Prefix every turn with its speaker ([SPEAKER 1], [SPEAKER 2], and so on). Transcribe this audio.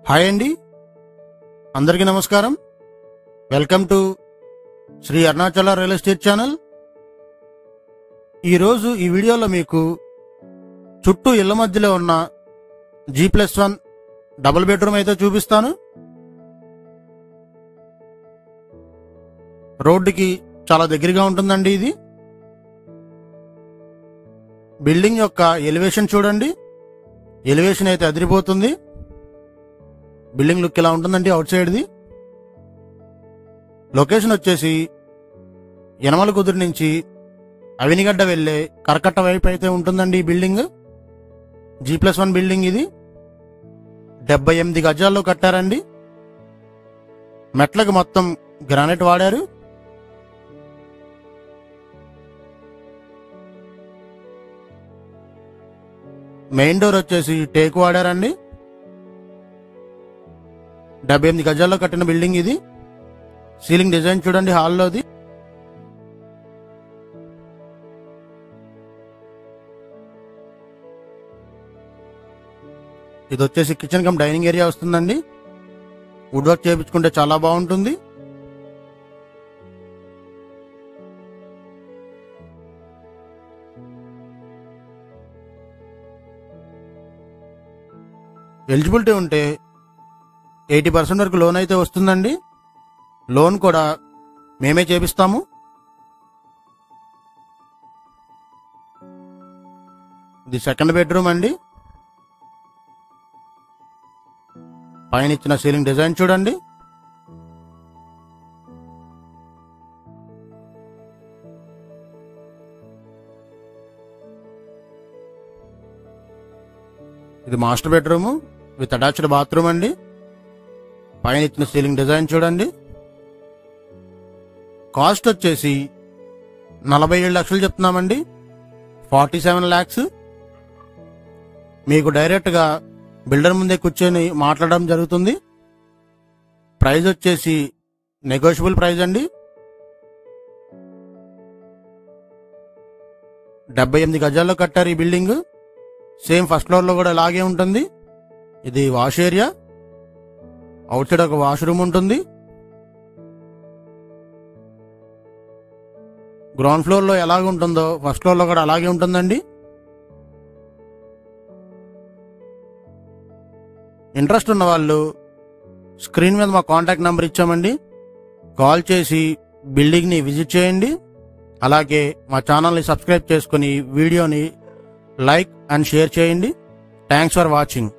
[SPEAKER 1] hi అండి అందరికీ నమస్కారం welcome to Sri Arunachala real estate channel ఈరోజు ఈ వీడియోలో మీకు చుట్టూ ఇళ్ల మధ్యలో ఉన్న G plus one double bedroom అయితే చూపిస్తాను రోడ్డుకి చాలా దగ్గరగా ఉంటుందండి ఇది బిల్డింగ్ యొక్క ఎలివేషన్ చూడండి ఎలివేషన్ అయితే అదిరిపోతుంది బిల్డింగ్ లుక్ ఇలా ఉంటుందండి అవుట్ సైడ్ది లొకేషన్ వచ్చేసి యనమల కుదురు నుంచి అవినిగడ్డ వెళ్ళే కరకట్ట వైపు అయితే ఉంటుందండి ఈ building G plus one building ఇది డెబ్బై ఎనిమిది గజాల్లో కట్టారండి మెట్లకు మొత్తం గ్రానైట్ వాడారు మెయిన్ డోర్ వచ్చేసి టేక్ వాడారండి డెబ్బై ఎనిమిది గజాల్లో కట్టిన బిల్డింగ్ ఇది సీలింగ్ డిజైన్ చూడండి హాల్లోది ఇది వచ్చేసి కిచెన్ కమ్ డైనింగ్ ఏరియా వస్తుందండి వుడ్ వర్క్ చేయించుకుంటే చాలా బాగుంటుంది ఎలిజిబిలిటీ ఉంటే ఎయిటీ పర్సెంట్ వరకు లోన్ అయితే వస్తుందండి లోన్ కూడా మేమే చేపిస్తాము ఇది సెకండ్ బెడ్రూమ్ అండి పైన ఇచ్చిన సీలింగ్ డిజైన్ చూడండి ఇది master bedroom with attached bathroom అండి పైన ఇచ్చిన సీలింగ్ డిజైన్ చూడండి కాస్ట్ వచ్చేసి నలభై ఏడు లక్షలు చెప్తున్నామండి ఫార్టీ సెవెన్ ల్యాక్స్ మీకు డైరెక్ట్గా బిల్డర్ ముందే కూర్చొని మాట్లాడడం జరుగుతుంది ప్రైస్ వచ్చేసి నెగోషియబుల్ ప్రైస్ అండి డెబ్బై ఎనిమిది గజాల్లో కట్టారు ఈ బిల్డింగ్ సేమ్ ఫస్ట్ ఫ్లోర్ లో కూడా ఇలాగే ఉంటుంది ఇది వాష్ ఏరియా అవుట్ సైడ్ ఒక వాష్రూమ్ ఉంటుంది గ్రౌండ్ ఫ్లోర్ లో ఎలాగ ఉంటుందో ఫస్ట్ ఫ్లోర్ లో కూడా అలాగే ఉంటుందండి ఇంట్రెస్ట్ ఉన్న వాళ్ళు స్క్రీన్ మీద మా కాంటాక్ట్ నెంబర్ ఇచ్చామండి కాల్ చేసి బిల్డింగ్ ని విజిట్ చేయండి అలాగే మా ఛానల్ని సబ్స్క్రైబ్ చేసుకుని వీడియోని లైక్ అండ్ షేర్ చేయండి థ్యాంక్స్ ఫర్ వాచింగ్